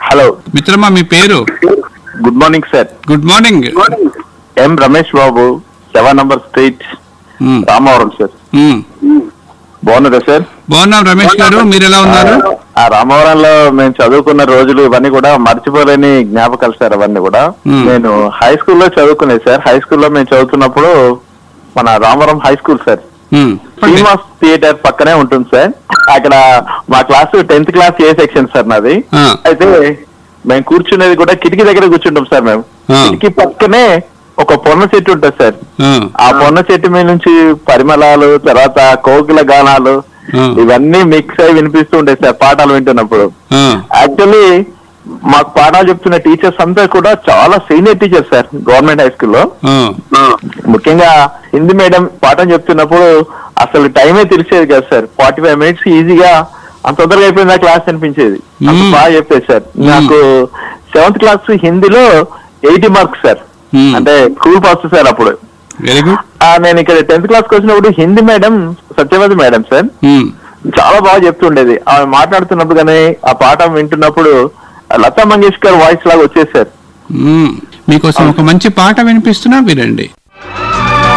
Hello మిత్రమా మీ పేరు good morning sir good morning M Ramesh Babu seven number street um, Ramavaram sir um. బాగున్నారా sir బాగున్నాం రమేష్ గారు మీరు ఎలా ఉన్నారు ఆ రామవరంలో మేము చదువుకున్న రోజులు ఇవన్నీ కూడా మర్చిపోలేని జ్ఞాపకాలు సార్ అవన్నీ కూడా Hmm. నేను హై స్కూల్లో చదువుకునేది సార్ హై స్కూల్లో మేము చదువుతున్నప్పుడు మన Ramavaram high school sir um, చెప్పండి. శ్రీనివాస్ థియేటర్ పక్కనే ఉంటుంది సార్ అక్కడ మా class tenth class A section sir నాది ఆ. అయితే మేము కూర్చునేది కూడా కిటికీ దగ్గర కూర్చుంటాం సార్ మేము ఆ. కిటికీ పక్కనే ఒక పొన్న చెట్టు ఉంటుంది సార్ ఆ, ఆ పొన్న చెట్టు మీద నుంచి పరిమళాలు తర్వాత కోకిల గానాలు ఆ. ఇవన్నీ మిక్స్ అయి వినిపిస్తూ ఉంటాయి సార్ పాఠాలు వింటున్నప్పుడు ఆ, యాక్చువల్లీ మాకు పాఠాలు చెప్తున్న టీచర్స్ అంతా కూడా చాలా senior teachers sir government high స్కూల్లో ఆ, ముఖ్యంగా హిందీ మీడియం పాఠం చెప్తున్నప్పుడు అసలు టైమే తెలిసేది కదా సార్ ఫార్టీ ఫైవ్ మినిట్స్ ఈజీగా అంత తొందరగా అయిపోయింది ఆ క్లాస్ అనిపించేది అంత మ్మ్. బాగా చెప్పేది సార్ నాకు సెవెంత్ క్లాస్ హిందీలో ఎయిటీ మార్క్స్ సార్ మ్మ్. అంటే స్కూల్ ఫస్ట్ సార్ అప్పుడు వెరీ గుడ్ ఆ, నేను ఇక్కడ టెన్త్ క్లాస్ కి వచ్చినప్పుడు Hindi madam Satyavathi madam sir um, చాలా బాగా చెప్తుండేది ఆమె మాట్లాడుతున్నప్పుడు కానీ ఆ పాఠం వింటున్నప్పుడు లతా మంగేష్కర్ వాయిస్ లాగా వచ్చేది సార్ ఉమ్. మీకోసం ఒక మంచి పాట వినిపిస్తున్నా వినండి